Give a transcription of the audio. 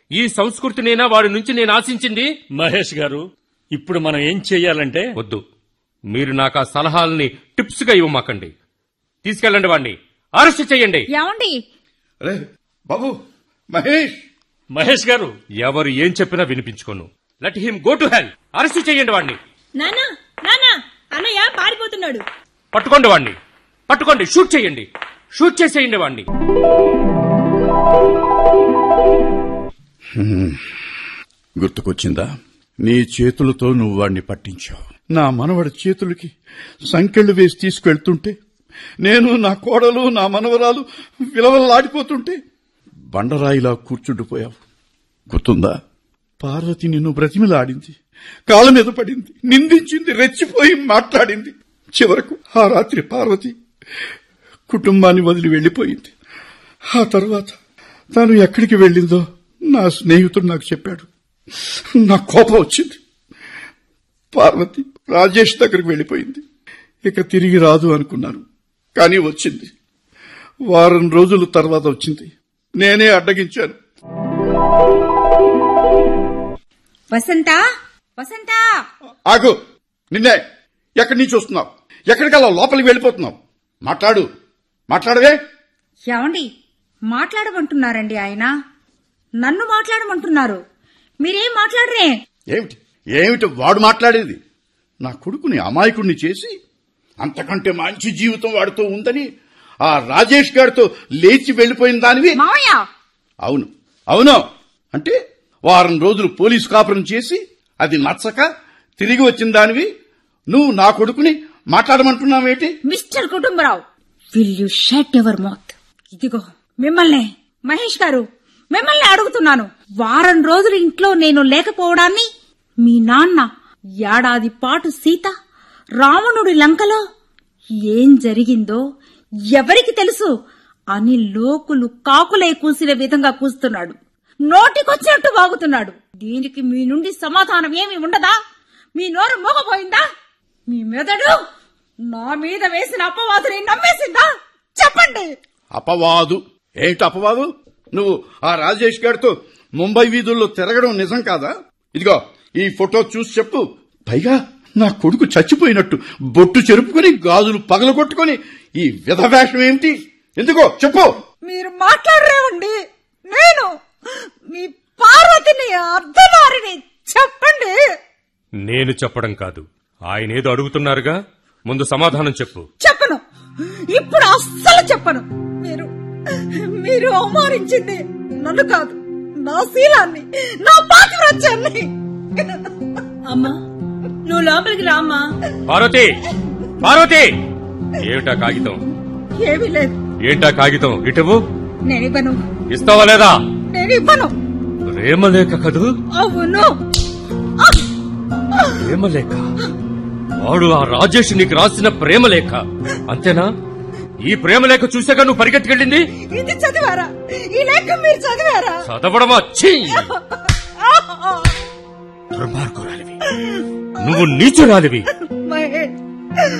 ఈ సంస్కృతినేనా వాడి నుంచి నేను ఆశించింది మహేష్ గారు ఇప్పుడు మనం ఏం చెయ్యాలంటే వద్దు మీరు నాకు ఆ సలహాలని టిప్స్ గా ఇవ్వమాకండి తీసుకెళ్ళండి వాడిని అరెస్ట్ చేయండి ఏమండి రే బాబు మహేష్ మహేష్ గారు ఎవరు ఏం చెప్పినా వినిపించుకోను let him go to hell arrest చేయండి వాడిని నానా నానా అన్నయ్య పారిపోతున్నాడు పట్టుకోండి వాడిని పట్టుకోండి షూట్ చేయండి షూట్ చేసేయండి వాడిని గుర్తుకొచ్చిందా నీ చేతులతో నువ్వు వాణ్ణి పట్టించావు నా మనవడి చేతులకి సంకెళ్ళు వేసి తీసుకెళ్తుంటే నేను నా కోడలు నా మనవరాలు విలవల్లాడిపోతుంటే బండరాయిలా కూర్చుండిపోయావు గుర్తుందా పార్వతి నిన్ను బ్రతిమిలాడింది కాళ్ళ మీద పడింది నిందించింది రెచ్చిపోయి మాట్లాడింది చివరకు ఆ రాత్రి పార్వతి కుటుంబాన్ని వదిలి వెళ్లిపోయింది ఆ తర్వాత తాను ఎక్కడికి వెళ్ళిందో నా స్నేహితుడు నాకు చెప్పాడు నా కోపం వచ్చింది పార్వతి రాజేష్ దగ్గరికి వెళ్ళిపోయింది ఇక తిరిగి రాదు అనుకున్నాను కానీ వచ్చింది వారం రోజుల తర్వాత వచ్చింది నేనే అడ్డగించాను వసంత వసంత ఆగు నిన్నే ఎక్కడి నుంచి వస్తున్నావు ఎక్కడికల్లా లోపలికి వెళ్ళిపోతున్నావు మాట్లాడు మాట్లాడవే ఏమండి మాట్లాడమంటున్నారండి ఆయన నన్ను మాట్లాడమంటున్నారు మీరేం మాట్లాడరే ఏమిటి ఏమిటి వాడు మాట్లాడేది నా కొడుకుని అమాయకుణ్ణి చేసి అంతకంటే మంచి జీవితం వాడితో ఉందని ఆ రాజేష్ గారితో లేచి వెళ్లిపోయిన దానివి మావయ్య అవును అవును అంటే వారం రోజులు పోలీసు కాపురం చేసి అది నచ్చక తిరిగి వచ్చిన దానివి నువ్వు నా కొడుకుని మాట్లాడమంటున్నావేటి mister Kutumbarao will you shut ever mouth ఇదిగో మిమ్మల్ని మహేష్ గారు మిమ్మల్ని అడుగుతున్నాను వారం రోజులు ఇంట్లో నేను లేకపోవడాన్ని మీ నాన్న ఏడాది పాటు సీత రావణుడి లంకలో ఏం జరిగిందో ఎవరికి తెలుసు అని లోకులు కాకులై కూసిన విధంగా కూస్తున్నాడు నోటికొచ్చినట్టు వాగుతున్నాడు దీనికి మీ నుండి సమాధానం ఏమి ఉండదా మీ నోరు మోగపోయిందా మీ మెదడు నా మీద వేసిన అపవాదుని నమ్మేసిందా చెప్పండి అపవాదు ఏంటి అపవాదు నువ్వు ఆ రాజేష్ గారితో ముంబై వీధుల్లో తిరగడం నిజం కాదా ఇదిగో ఈ ఫోటో చూసి చెప్పు పైగా నా కొడుకు చచ్చిపోయినట్టు బొట్టు చెరుపుకొని గాజులు పగలగొట్టుకొని ఈ విధవేషం ఏమిటి ఎందుకో చెప్పు మీరు మాట్లాడరేవండి నేను మీ పార్వతిని అర్ధనారిని చెప్పండి నేను చెప్పడం కాదు ఆయన ఏదో అడుగుతున్నారుగా ముందు సమాధానం చెప్పు చెప్పను ఇప్పుడు అస్సలు చెప్పను మీరు మీరు అవమానించింది నన్ను కాదు నా శీలాన్ని నా పాతివ్రత్యాన్ని అమ్మా నువ్వు లోపలికి రామ్మా పార్వతి పార్వతి ఏమిటా కాగితం ఏమీ లేదు ఏంటా కాగితం ఇటువు నేను ఇవ్వను ఇస్తావా లేదా నేను ఇవ్వను ప్రేమలేఖ కదూ అవును ప్రేమలేఖ వాడు ఆ రాజేష్ నీకు రాసిన ప్రేమలేఖ అంతేనా ఈ ప్రేమలేఖ చూసాక నువ్వు పరిగెత్తుకెళ్ళింది ఇది చదివారా ఈ లేఖ మీరు చదివారా చదవడమా ఛీ! దుర్మార్గురాలివి నువ్వు నీచురాలివి మహేష్